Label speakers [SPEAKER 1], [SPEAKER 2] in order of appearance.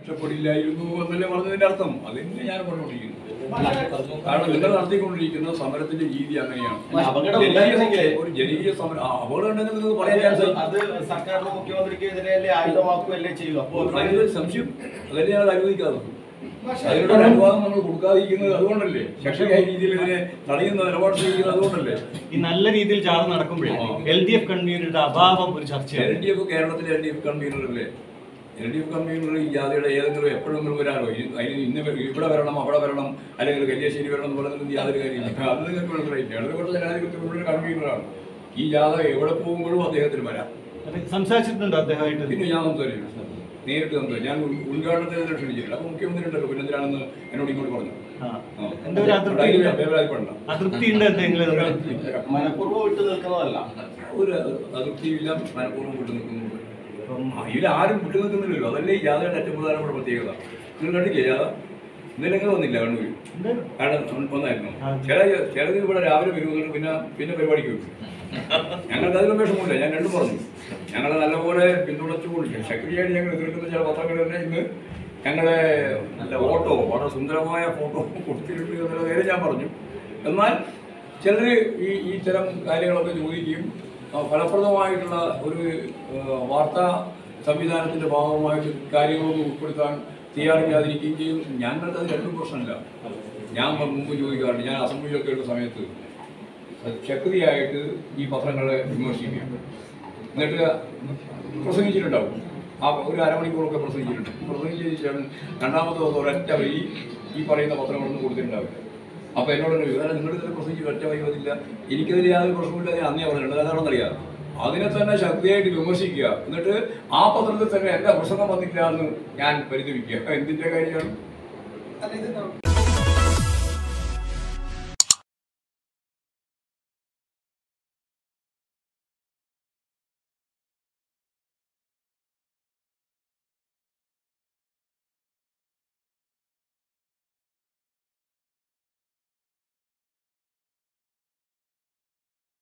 [SPEAKER 1] ഇഷ്ടപ്പെടില്ലായിരുന്നു എന്നല്ലേ പറഞ്ഞതിന്റെ അർത്ഥം അതിന് ഞാൻ പറഞ്ഞുകൊണ്ടിരിക്കുന്നു കാരണം നിങ്ങൾ നടത്തിക്കൊണ്ടിരിക്കുന്ന സമരത്തിന്റെ രീതി അങ്ങനെയാണ്
[SPEAKER 2] അല്ല, അപകടം
[SPEAKER 1] ജനകീയ
[SPEAKER 2] ഉണ്ടായിരുന്നെങ്കിലേ-
[SPEAKER 1] സമരം- ഒരു ജനകീയ സമരം ആ, അപകടം ഉണ്ടെങ്കിൽ നിങ്ങൾക്ക് പറയാൻ ചാൻസ്
[SPEAKER 2] അത് സർക്കാരിന് മുഖ്യമന്ത്രിക്കെതിരെ ആയുധമാക്കുകയല്ലേ ചെയ്യൂ അപ്പോൾ
[SPEAKER 1] അതിനൊരു സംശയം അതല്ലേ ഞാൻ അനുവദിക്കാതെ അതിനുള്ള ഒരു അനുവാദം നമ്മൾ കൊടുക്കാതിരിക്കുന്നത് അതുകൊണ്ടല്ലേ ശക്തിയായ രീതിയിൽ ഇതിനെ തടയുന്ന നിലപാട് സ്വീകരിക്കുന്നത് അതുകൊണ്ടല്ലേ
[SPEAKER 3] ഈ നല്ല രീതിയിൽ ചാർജ് നടക്കുമ്പോഴേ എൽ ഡി എഫ് കൺവീനറുടെ അഭാവം ഒരു
[SPEAKER 1] എൽ
[SPEAKER 3] ചർച്ചയാണ്
[SPEAKER 1] ഡി എഫ് കേരളത്തിലെ എൽ ഡി എഫ് കൺവീനറല്ലേ എൽ ഡി എഫ് കൺവീനർ ഈ ജാതിയുടെ ഏതെങ്കിലും എപ്പോഴെങ്കിലും വരാനോ ഇ- അതിന് ഇന്ന് വ- ഇവിടെ വരണം അവിടെ വരണം അല്ലെങ്കിൽ കല്യാശ്ശേരി വരണം എന്ന് പറയുന്നത് യാതൊരു കാര്യമില്ല അത് നിങ്ങൾക്ക് മനസ്സിലായില്ല ഇടതുപക്ഷ ജനാധിപത്യത്തിലുള്ള കൺവീനറാണ് ഈ ജാഥ എവിടെ പോകുമ്പോഴും അദ്ദേഹത്തിന് വരാം
[SPEAKER 3] അത് സംസാരിച്ചിട്ടുണ്ടോ അദ്ദേഹമായിട്ട്
[SPEAKER 1] പിന്നെ ഞാൻ സംസാരിക്കും നേരിട്ട് സംസാരിക്കും ഞാൻ ഉദ്- ഉദ്ഘാടനത്തിന് തന്നെ ക്ഷണിച്ചില്ല അപ്പൊ മുഖ്യമന്ത്രി ഉണ്ടല്ലോ പിന്നെ എന്തിനാണെന്ന് എന്നോട് ഇങ്ങോട്ട് പറഞ്ഞു
[SPEAKER 3] ആ.
[SPEAKER 1] ആ.
[SPEAKER 3] എന്താ ഒരു അതൃപ്തി
[SPEAKER 1] അതിന് വേവലാതിപ്പെടണ്ട.
[SPEAKER 3] അതൃപ്തി ഉണ്ട് എന്തെങ്കിലും
[SPEAKER 2] മനഃപൂർവ്വം വിട്ടു നിൽക്കുന്നതല്ല
[SPEAKER 1] ഒരു അതൃപ്തിയില്ല മനഃപൂർവ്വം വിട്ടു നിൽക്കുന്നുണ്ട് ഇതിൽ ആരും വിട്ടു നിൽക്കുന്നില്ലല്ലോ അതല്ലേ ഈ ജാഥയുടെ ഏറ്റവും പ്രധാനപ്പെട്ട പ്രത്യേകത നിങ്ങൾ കണ്ടില്ലേ ജാഥ ഇന്നലെ നിങ്ങൾ വന്നില്ല കണ്ണൂർ കാരണം വന്നായിരുന്നു
[SPEAKER 3] ആ.
[SPEAKER 1] ചില ചിലത് ഇവിടെ രാവിലെ വരുന്നുണ്ട് പിന്നെ പിന്നെ പരിപാടിക്ക് വരും ഞങ്ങൾക്ക് അതിലും വിഷമമില്ല ഞാൻ രണ്ടും പറഞ്ഞു ഞങ്ങളെ നല്ലപോലെ പിന്തുണച്ചുകൊണ്ട് ശക്തിയായിട്ട് ഞങ്ങൾ എതിർക്കുന്ന ചില പത്രങ്ങൾ തന്നെ ഇന്ന് ഞങ്ങളെ നല്ല ഫോട്ടോ വളരെ സുന്ദരമായ ഫോട്ടോ കൊടുത്തിട്ടുണ്ട് എന്നുള്ള കാര്യം ഞാൻ പറഞ്ഞു എന്നാൽ ചിലർ ഈ ഈ തരം കാര്യങ്ങളൊക്കെ ചോദിക്കുകയും ആ, ഫലപ്രദമായിട്ടുള്ള ഒരു ആ, വാർത്താ സംവിധാനത്തിന്റെ ഭാഗമായിട്ട് കാര്യങ്ങളൊന്നും ഉൾപ്പെടുത്താൻ തയ്യാറില്ലാതിരിക്കുകയും ചെയ്യും ഞങ്ങൾക്ക് അത് രണ്ടും പ്രശ്നമില്ല ഞാൻ മുമ്പ് ചോദിക്കാറുണ്ട് ഞാൻ അസംബ്ലിയിലൊക്കെ ഉള്ള സമയത്ത് ശക്തിയായിട്ട് ഈ പത്രങ്ങളെ വിമർശിക്കും എന്നിട്ട് പ്രസംഗിച്ചിട്ടുണ്ടാവും ആ ഒരു അരമണിക്കൂറൊക്കെ പ്രസംഗിച്ചിട്ടുണ്ട് പ്രസംഗിച്ചതിന് ശേഷം രണ്ടാമത്തെ ദിവസം ഒരൊറ്റ വരി ഈ പറയുന്ന പത്രങ്ങളൊന്നും കൊടുത്തിട്ടുണ്ടാവില്ല അപ്പോൾ എന്നോട് ഇതാണ് നിങ്ങൾ ഇതിനെ പ്രസംഗിച്ച് ഒറ്റ വരി വന്നില്ല എനിക്കതിൽ യാതൊരു പ്രശ്നമില്ല ഞാൻ അന്നേ പറഞ്ഞിട്ടുണ്ട് അതാണെന്നറിയാം അതിനെ തന്നെ ശക്തിയായിട്ട് വിമർശിക്കുക എന്നിട്ട് ആ പത്രത്തിൽ തന്നെ എൻ്റെ പ്രസംഗം വന്നില്ല എന്ന് ഞാൻ പരിതപിക്കുക എന്തിൻ്റെ കാര്യമാണ്
[SPEAKER 4] അല്ല ഇത്